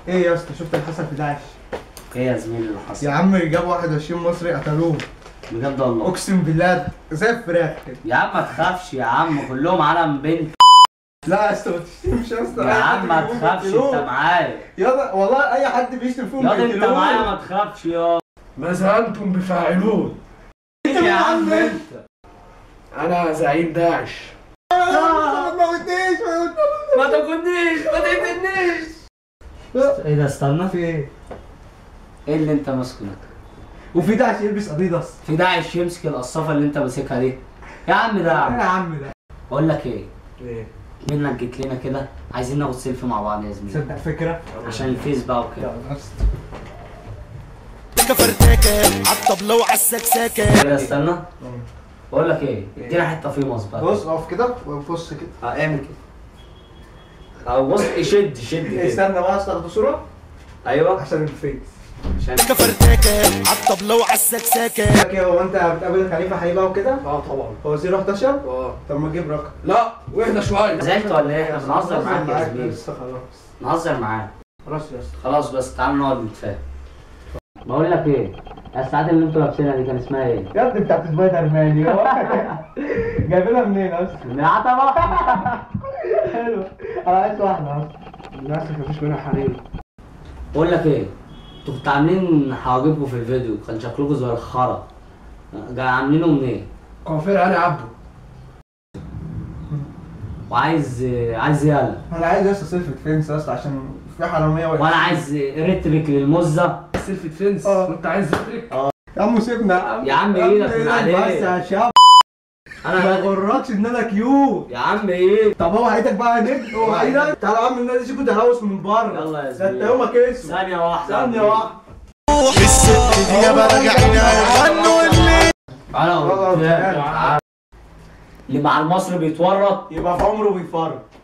ايه يا اسطى شفت اللي حصل في داعش ايه يا زميلي اللي حصل يا عم جابوا 21 مصري قتلوه بجد والله اقسم بالله زي الفراخ كده يا عم ما تخافش يا عم كلهم علم بنت لا يا اسطى ما تشتمش يا اسطى يا أي حد عم ما بيقوم تخافش يقتلوه. انت معايا يلا والله اي حد بيشتم فيهم ياض انت بيقتلوه. معايا ما تخافش يا ماذا أنتم بفاعلون؟ يا عم انت أنا زعيم داعش آه، ما تموتنيش ما ما تاخدنيش ما تقتلنيش تموتنيش ايه ده استنى في ايه ايه اللي انت ماسكه ده وفي داعش يلبس اديداس في داعش يمسك القصافه اللي انت ماسكها دي يا عم ده يا ايه عم يا عم ده بقول لك ايه إيه؟ منك جيت لنا كده عايزين ناخد سيلفي مع بعض يا زميلي تصدق فكره عشان الفيس بقى وكده يلا بس. كفرتاكة عالطبلة وعالسكساكة كده استنى بقول لك ايه ادينا حته فيموس بقى بص اقف كده وبص كده اه اعمل كده اه بص شد شد كده استنى بقى استاخد صوره ايوه عشان الفيس عشان كفرتاكة عالطبلة وعالسكساكة لك ايه هو انت بتقابل خليفه حبيبه وكده آه طبعا هو 011 آه طب ما تجيب رقم لا واحدة شوية زعلت ولا ايه احنا بنهزر معاك يا معاك زميلي لسه خلاص نهزر معاك خلاص يا اسطى خلاص بس تعال نقعد نتفاهم بقول لك ايه الساعات اللي انتوا لابسينها دي كان اسمها ايه؟ يا ابني بتاعت سبايدر مان جايبينها منين اصلا؟ من عتبة حلو انا عايز واحده اصلا للأسف مفيش منها حريم بقول لك ايه انتوا كنتوا عاملين حواجبكم في الفيديو كان شكلكم زي الخرا جاي عاملينه منين؟ كوافير أنا عبده وعايز عايز يالا انا عايز يا اسطى سيلفي فينس يا اسطى عشان في حراميه واقفة. وانا عايز ريتريك للمزه سيلفي فينس آه. وأنت عايز تترك يا عم سيبنا يا عم يا عم ايدك من عليه. بس يا شاب ما انا يغركش ان انا كيوت يا عم ايه طب هو عيدك بقى نجم هو عيدك تعالى يا عم الناس دي كنت هلوس من بره يلا يا ده انت زميلي. يومك اسود ثانية واحدة ثانيه واحده الست دي يابا راجعين غنوا الليل انا يلا قلت يا تعال. اللي مع المصري بيتورط يبقى في عمره بيفرق